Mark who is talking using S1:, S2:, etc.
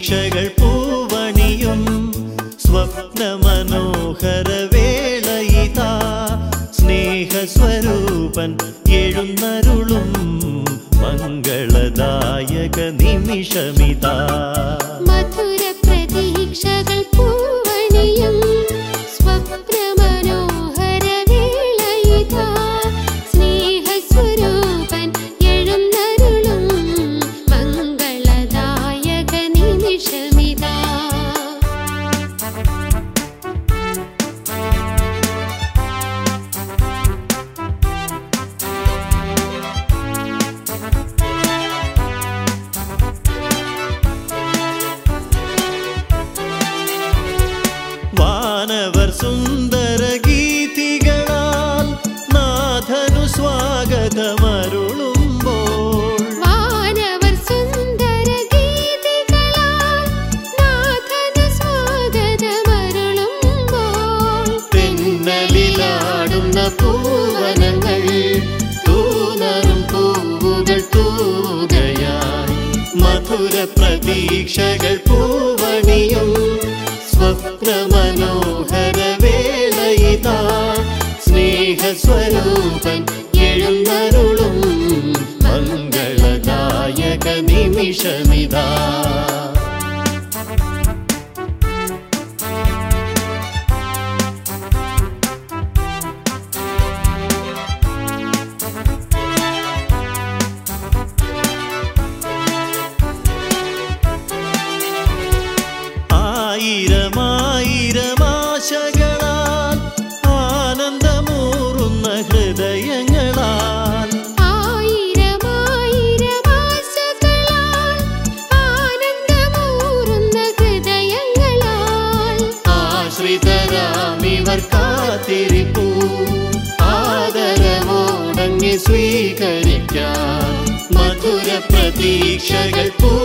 S1: പ്രതീക്ഷകൾ പൂവണിയും സ്വപ്ന മനോഹര വേളയിതാ സ്നേഹസ്വരൂപൻ എഴുന്നരുളും മംഗളദായക നിമിഷമിതാ
S2: മധുര പ്രതീക്ഷകൾ പൂവണിയും സ്വപ്ന മനോഹര വേളയിതാ സ്നേഹസ്വരൂപൻ എഴുന്നരുളും മംഗളദായക നിമിഷമിതാ
S1: വാനവർ സുന്ദര ഗീതികളാൽ നാഥനു സ്വാഗതമരുളുമ്പോൾ
S2: വാനവർ സുന്ദര ഗീതികളാൽ നാഥന് സ്വാഗതമരുളുമ്പോൾ
S1: തെന്നലിലാടുന്ന പൂവനങ്ങൾ തൂനറും പൂവുകൾ തൂകയായി മധുര പ്രതീക്ഷകൾ പൂവണിയും സ്വപ്ന മനോഹര വേളയിതാ സ്നേഹസ്വരൂപൻ എഴുന്നരുളും മംഗളദായക നിമിഷമിതാ ആയിരമായിരമാശകളാൽ ആനന്ദമൂറുന്ന ഹൃദയങ്ങളാൽ
S2: ആയിരമായിരമാശകളാൽ ആനന്ദമൂറുന്ന ഹൃദയങ്ങളാൽ
S1: ആശ്രിതരാമിവർ കാത്തിരിപ്പൂ ആദരവോടങ്ങി സ്വീകരിക്കാൻ മധുര പ്രതീക്ഷകൾ പൂ